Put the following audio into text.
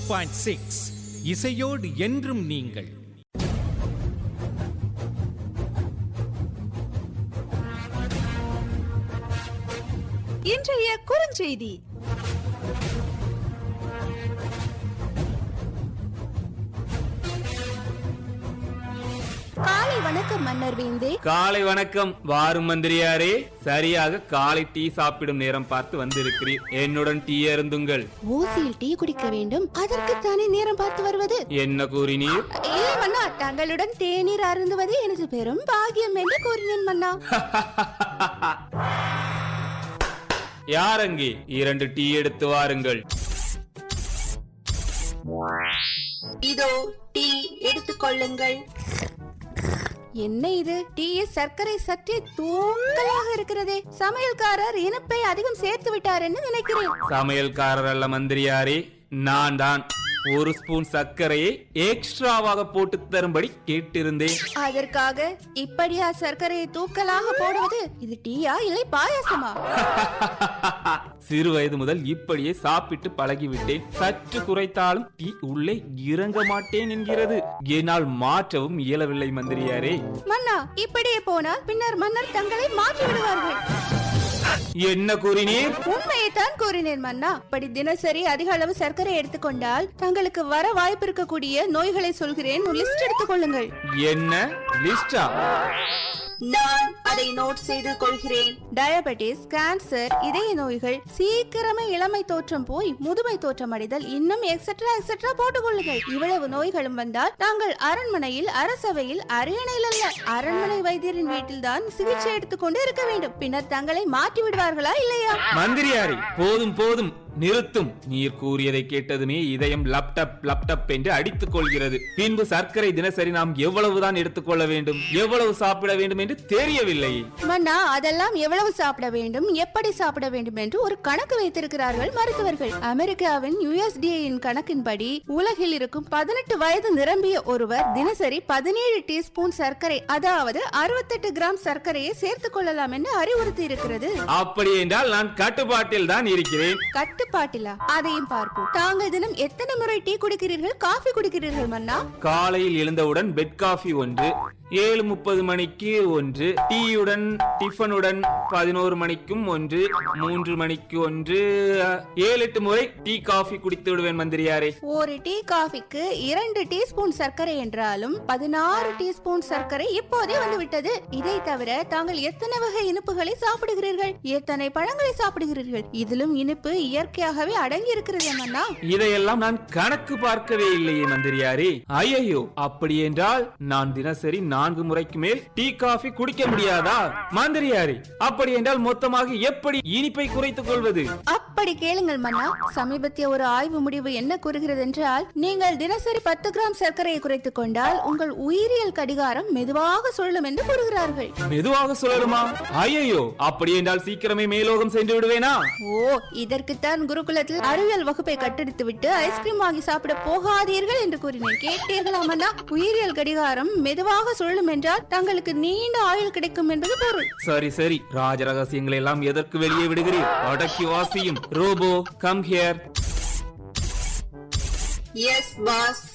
point six இசையோடு என்றும் நீங்கள் இன்றைய குறுஞ்செய்தி காலை வணக்கம் மன்னர் வேந்தே காலை வணக்கம் வாரும் மந்திரியாரே சரியாக காலை டீ சாப்பிடும் நேரம் பார்த்து வந்திருக்கிறீர் என்னுடன் டீ அருந்துங்கள் ஓசியில் டீ குடிக்க வேண்டும் அதற்குத்தானே நேரம் பார்த்து வருவது என்ன கூறினீர் இல்லை மன்னா தங்களுடன் தேநீர் அருந்துவது எனது பெரும் பாகியம் என்று கூறினேன் மன்னா யார் அங்கே இரண்டு டீ எடுத்து வாருங்கள் இதோ டீ எடுத்துக்கொள்ளுங்கள் என்ன இது டீயில் சர்க்கரை சற்றே தூக்கலாக இருக்கிறதே சமையல்காரர் இனிப்பை அதிகம் சேர்த்து விட்டார் என்று நினைக்கிறேன் சமையல்காரர் அல்ல மந்திரியாரே நான் தான் ஒரு ஸ்பூன் சர்க்கரையை எக்ஸ்ட்ராவாக போட்டு தரும்படி கேட்டிருந்தேன் அதற்காக இப்படியா சர்க்கரையை தூக்கலாக போடுவது இது டீயா இல்லை பாயாசமா சிறு வயது முதல் இப்படியே சாப்பிட்டு பழகிவிட்டேன் சற்று குறைத்தாலும் டீ உள்ளே இறங்க மாட்டேன் என்கிறது என்னால் மாற்றவும் இயலவில்லை மந்திரியாரே மன்னா இப்படியே போனால் பின்னர் மன்னர் தங்களை மாற்றி விடுவார்கள் என்ன கூறினீர் உண்மையை தான் கூறினேன் மன்னா இப்படி தினசரி அதிக அளவு சர்க்கரை எடுத்துக்கொண்டால் தங்களுக்கு வர வாய்ப்பு இருக்கக்கூடிய நோய்களை சொல்கிறேன் லிஸ்ட் எடுத்துக்கொள்ளுங்கள் என்ன லிஸ்டா நான் அதை நோட் செய்து கொள்கிறேன் டயபெட்டிஸ் கேன்சர் இதய நோய்கள் சீக்கிரமே இளமை தோற்றம் போய் முதுமை தோற்றம் அடைதல் இன்னும் எக்ஸெட்ரா எக்ஸெட்ரா போட்டுக்கொள்ளுங்கள் இவ்வளவு நோய்களும் வந்தால் தாங்கள் அரண்மனையில் அரசவையில் அரியணையில் அல்ல அரண்மனை வைத்தியரின் வீட்டில் தான் சிகிச்சை எடுத்துக்கொண்டு இருக்க வேண்டும் பின்னர் தங்களை மாற்றி விடுவார்களா இல்லையா மந்திரியாரி போதும் போதும் நிறுத்தும் நீர் கூறியதை கேட்டதுமே இதயம் லப்டப் லப்டப் என்று அடித்துக் கொள்கிறது பின்பு சர்க்கரை தினசரி நாம் எவ்வளவுதான் எடுத்துக்கொள்ள வேண்டும் எவ்வளவு சாப்பிட வேண்டும் என்று தெரியவில்லை மன்னா அதெல்லாம் எவ்வளவு சாப்பிட வேண்டும் எப்படி சாப்பிட வேண்டும் என்று ஒரு கணக்கு வைத்திருக்கிறார்கள் மருத்துவர்கள் அமெரிக்காவின் யுஎஸ்டிஏயின் கணக்கின்படி உலகில் இருக்கும் பதினெட்டு வயது நிரம்பிய ஒருவர் தினசரி பதினேழு டீஸ்பூன் சர்க்கரை அதாவது அறுபத்தெட்டு கிராம் சர்க்கரையை சேர்த்துக் கொள்ளலாம் என்று அறிவுறுத்தி இருக்கிறது அப்படி என்றால் நான் கட்டுப்பாட்டில் தான் இருக்கிறேன் கட்டுப்பாட்டிலா அதையும் பார்ப்போம் தாங்கள் தினம் எத்தனை முறை டீ குடிக்கிறீர்கள் காஃபி குடிக்கிறீர்கள் மன்னா காலையில் எழுந்தவுடன் பெட் காஃபி ஒன்று ஏழு முப்பது மணிக்கு ஒன்று டீயுடன் டிஃபனுடன் பதினோரு மணிக்கும் ஒன்று மூன்று மணிக்கு ஒன்று ஏழு எட்டு முறை டீ காஃபி குடித்து விடுவேன் மந்திரியாரே ஒரு டீ காஃபிக்கு இரண்டு டீஸ்பூன் சர்க்கரை என்றாலும் பதினாறு டீஸ்பூன் சர்க்கரை இப்போதே வந்துவிட்டது இதை தவிர தாங்கள் எத்தனை வகை இனிப்புகளை சாப்பிடுகிறீர்கள் எத்தனை பழங்களை சாப்பிடுகிறீர்கள் இதிலும் இனிப்பு இயற்கையாகவே அடங்கி இருக்கிறது அண்ணா இதையெல்லாம் நான் கணக்கு பார்க்கவே இல்லையே மந்திரியாரே ஐயையோ அப்படி என்றால் நான் தினசரி நான்கு முறைக்கு மேல் டீ காஃபி குடிக்க முடியாதா மந்திரியாரே அப்படி என்றால் மொத்தமாக எப்படி இனிப்பை குறைத்துக் கொள்வது அப்படி கேளுங்கள் மன்னா சமீபத்திய ஒரு ஆய்வு முடிவு என்ன கூறுகிறது என்றால் நீங்கள் தினசரி பத்து கிராம் சர்க்கரையை குறைத்துக் கொண்டால் உங்கள் உயிரியல் கடிகாரம் மெதுவாக சுழலும் என்று கூறுகிறார்கள் மெதுவாக சொல்லணுமா ஐயையோ அப்படி என்றால் சீக்கிரமே மேலோகம் சென்று விடுவேனா ஓ இதற்குத்தான் குருகுலத்தில் அறிவியல் வகுப்பை கட்டடித்து விட்டு ஐஸ்கிரீம் வாங்கி சாப்பிட போகாதீர்கள் என்று கூறினேன் கேட்டீர்களா மன்னா உயிரியல் கடிகாரம் மெதுவாக சுழலும் என்றால் தங்களுக்கு நீண்ட ஆயுள் கிடைக்கும் என்பது பொருள் சரி சரி ராஜ ரகசியங்களை எல்லாம் எதற்கு வெளியே விடுகிறீர் அடக்கி வாசியும் robo come here yes pass